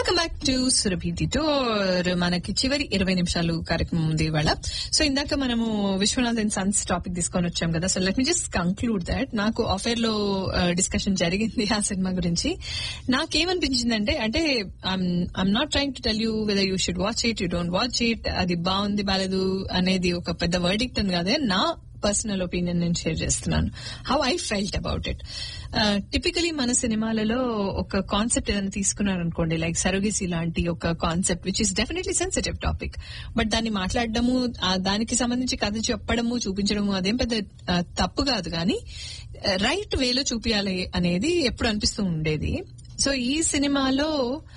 Welcome back to Surabhi టోర్ మనకి చివరి ఇరవై నిమిషాలు కార్యక్రమం ఉంది ఇవాళ సో ఇందాక మనము విశ్వనాథ్ అండ్ సన్స్ టాపిక్ తీసుకొని వచ్చాం కదా so let me just conclude that నాకు అఫేర్ లో డిస్కషన్ జరిగింది ఆ సినిమా గురించి నాకేమనిపించిందంటే అంటే I'm not trying to tell you whether you should watch it you don't watch it అది బాగుంది బాలేదు అనేది ఒక పెద్ద వర్డిక్ట్ అని కాదే నా పర్సనల్ ఒపీనియన్ నేను షేర్ చేస్తున్నాను how I felt about it typically మన సినిమాలలో ఒక కాన్సెప్ట్ ఏదైనా తీసుకున్నారనుకోండి లైక్ సరోగిసి లాంటి ఒక concept which is definitely sensitive topic but దాన్ని మాట్లాడడము ఆ దానికి సంబంధించి కథ చెప్పడము చూపించడము అదేం పెద్ద ఆ, తప్పు కాదు కానీ రైట్ వేలో చూపించాలి అనేది ఎప్పుడు అనిపిస్తూ ఉండేది సో ఈ సినిమాలో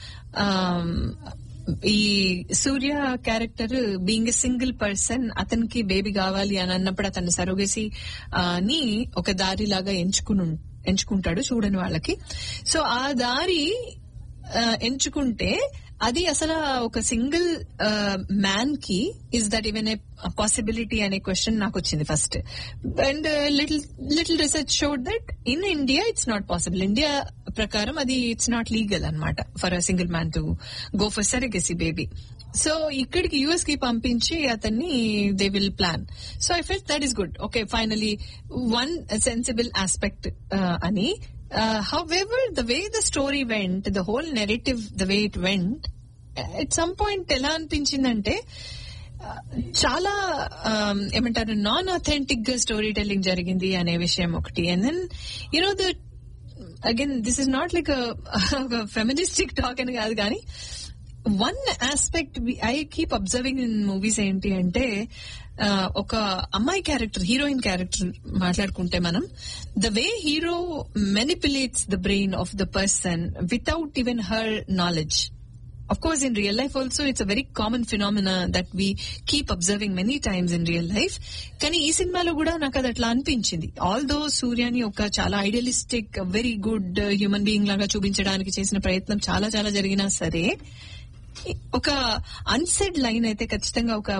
ఆమ్, ఈ Surya character being a single person అతనికి బేబీ కావాలి అని అన్నప్పుడు అతను సరోగేసి ఆ, ని ఒక దారిలాగా ఎంచుకుని ఎంచుకుంటాడు చూడని వాళ్ళకి సో ఆ దారి ఆ, ఎంచుకుంటే అది అసలు ఒక సింగిల్ మ్యాన్ కి is that even a possibility అనే క్వశ్చన్ నాకు వచ్చింది first and little little research showed that in India it's not possible India ప్రకారం అది ఇట్స్ నాట్ లీగల్ అనమాట for a single man to go for surrogacy baby so ఇక్కడికి US కి పంపించి అతన్ని they will plan so I felt that is good okay finally one sensible aspect అని however the way the story went the whole narrative the way it went at some point ఎలా అనిపించిందంటే uh, చాలా um, ఏమంటారు non authentic గా storytelling జరిగింది అనే విషయం ఒకటి and then you know the again this is not like feministic talk అని కాదు కానీ one aspect I keep observing in movies ఏంటి అంటే ఆ, ఒక అమ్మాయి క్యారెక్టర్ హీరోయిన్ క్యారెక్టర్ మాట్లాడుకుంటే మనం the way hero manipulates the brain of the person without even her knowledge of course in real life also it's a very common phenomena that we keep observing many times in real life కానీ ఈ సినిమాలో కూడా నాకు అది అట్లా అనిపించింది all దో సూర్యని ఒక చాలా idealistic very good human being లాగా చూపించడానికి చేసిన ప్రయత్నం చాలా చాలా జరిగినా సరే ఒక అన్సెడ్ లైన్ అయితే ఖచ్చితంగా ఒక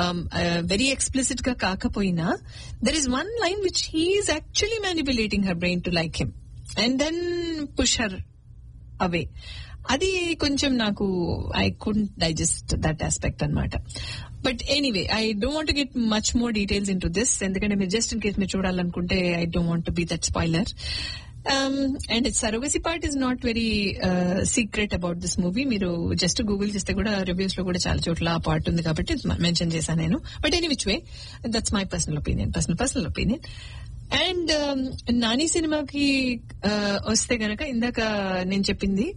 వెరీ ఎక్స్ప్లిసిట్ గా కాకపోయినా there is one line which he's actually manipulating her brain to like him and then push her away అది కొంచెం నాకు I could digest that aspect అనమాట but anyway I don't want get much more details into this ఎందుకంటే మీరు just in case మీరు చూడాలనుకుంటే I don't want be that spoiler and it surrogacy part is not very secret about this movie మీరు just Google చేస్తే కూడా reviews లో కూడా చాలా చోట్ల ఆ పార్ట్ ఉంది కాబట్టి మెన్షన్ చేశాను నేను but any which way that's my personal opinion personal personal opinion and Nani సినిమాకి uh, వస్తే గనక ఇందాక నేను చెప్పింది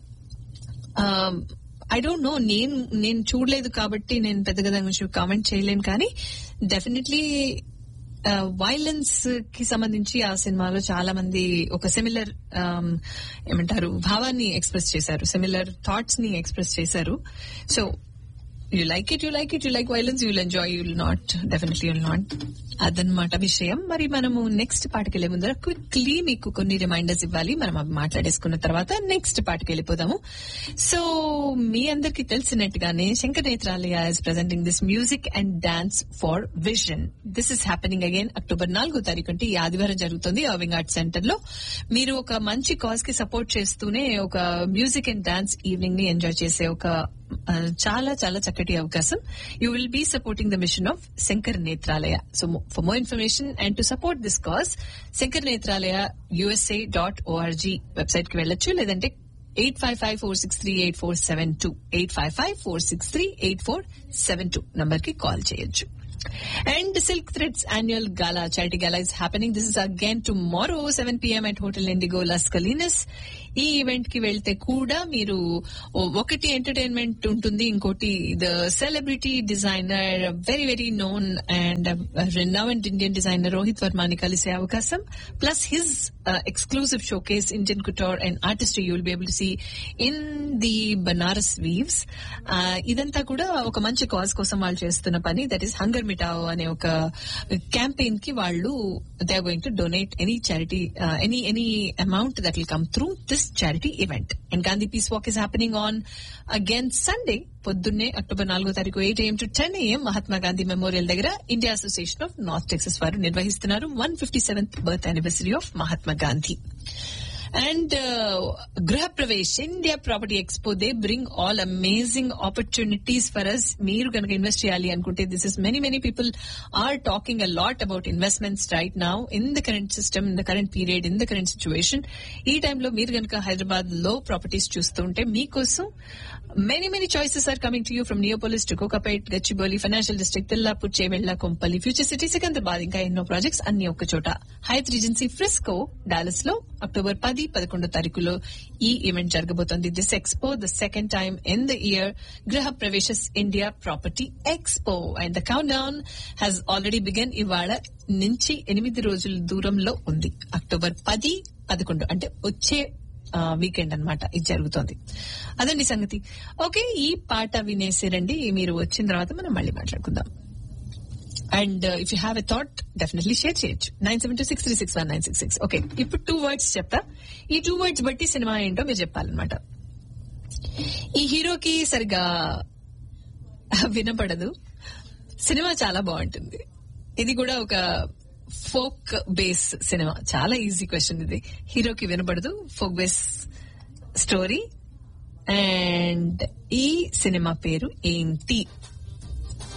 ఐ డోంట్ నో నేను నేను చూడలేదు కాబట్టి నేను పెద్దగా దాని గురించి కామెంట్ చేయలేను కానీ డెఫినెట్లీ వైలెన్స్ కి సంబంధించి ఆ సినిమాలో చాలా మంది ఒక సిమిలర్ ఏమంటారు భావాన్ని ఎక్స్ప్రెస్ చేశారు సిమిలర్ థాట్స్ ని ఎక్స్ప్రెస్ చేశారు so you like it you like it you like violence you will enjoy you will not definitely will not అదనమాట విషయం మరి మనము నెక్స్ట్ పాటకి వెళ్లే ముందర క్విక్లీ మీకు కొన్ని రిమైండర్స్ ఇవ్వాలి మనం అవి మాట్లాడేసుకున్న తర్వాత నెక్స్ట్ పాటకి వెళ్ళిపోదాము సో మీ అందరికి తెలిసినట్టుగానే Shankar Nethralaya is presenting this music and dance for vision this is happening again October నాలుగో తారీఖు అంటే ఈ ఆదివారం జరుగుతుంది అర్వింగ్ ఆర్ట్స్ సెంటర్ లో మీరు ఒక మంచి కాజ్ కి సపోర్ట్ చేస్తూనే ఒక మ్యూజిక్ అండ్ డాన్స్ ఈవినింగ్ ని ఎంజాయ్ చేసే ఒక ఆ, చాలా చాలా చక్కటి అవకాశం you will be supporting the mission of Shankar Nethralaya so for more information and to support this cause Shankar Nethralaya USA dot org website కి వెళ్ళొచ్చు లేదంటే eight five five four six three eight four seven two eight five five four six three eight four seven two number కి call చేయొచ్చు And Silk Threads annual gala, charity gala is happening. This is again tomorrow, 7 p.m. at Hotel Indigo Las Colinas. ఈ event కి వెళ్తే కూడా మీరు ఓ- ఒకటి entertainment ఉంటుంది ఇంకోటి the celebrity designer very very known and renowned Indian designer Rohit వర్మాని కలిసే అవకాశం plus his exclusive showcase Indian couture and artistry you will be able to see in the Banaras weaves ఇదంతా కూడా ఒక మంచి కాజ్ కోసం వాళ్ళు చేస్తున్న పని దట్ ఈస్ హంగర్ మిటావ్ అనే ఒక క్యాంపెయిన్ కి వాళ్ళు they are going to donate any charity any any amount that will come through this charity event and Gandhi peace walk is happening on again Sunday పొద్దున్నే అక్టోబర్ నాలుగో తారీఖు eight AM to ten AM Mahatma Gandhi memorial దగ్గర India association of North Texas వారు నిర్వహిస్తున్నారు one fifty seventh birth anniversary of Mahatma Gandhi and Griha Pravesh India property expo they bring all amazing opportunities for us మీరు కనుక invest చేయాలి అనుకుంటే this is many many people are talking a lot about investments right now in the current system in the current period in the current situation ఈ టైంలో మీరు కనుక హైదరాబాద్ లో properties చూస్తుంటే మీకోసం many many choices are coming to you from Neopolis to Kokapet Gachibowli financial district Tellapur Chevella Kompally future city Secunderabad ఇంకా ఎన్నో projects అన్ని ఒక్క చోట హైత్ రీజెన్సీ ఫ్రిస్కో డాలస్ లో అక్టోబర్ పది పదకొండో తారీఖులో ఈ ఈవెంట్ జరగబోతోంది this expo the second time in the year Griha ప్రవేశస్ India property expo and the countdown has already begun ఇవాళ నుంచి ఎనిమిది రోజుల దూరంలో ఉంది అక్టోబర్ పది పదకొండు అంటే వచ్చే వీకెండ్ అన్నమాట ఇది జరుగుతోంది అదండి సంగతి ఓకే ఈ పాట వినేసేరండి మీరు వచ్చిన తర్వాత మనం మళ్ళీ మాట్లాడుకుందాం and if you have a thought definitely share చేయొచ్చు nine seven two six three six one nine six six okay ఇప్పుడు టూ వర్డ్స్ చెప్తా ఈ టూ వర్డ్స్ బట్టి సినిమా ఏంటో మీరు చెప్పాలన్నమాట ఈ హీరోకి సరిగా వినపడదు సినిమా చాలా బాగుంటుంది ఇది కూడా ఒక ఫోక్ బేస్ సినిమా చాలా ఈజీ క్వశ్చన్ ఇది హీరోకి వినపడదు ఫోక్ బేస్ స్టోరీ అండ్ ఈ సినిమా పేరు ఏంటి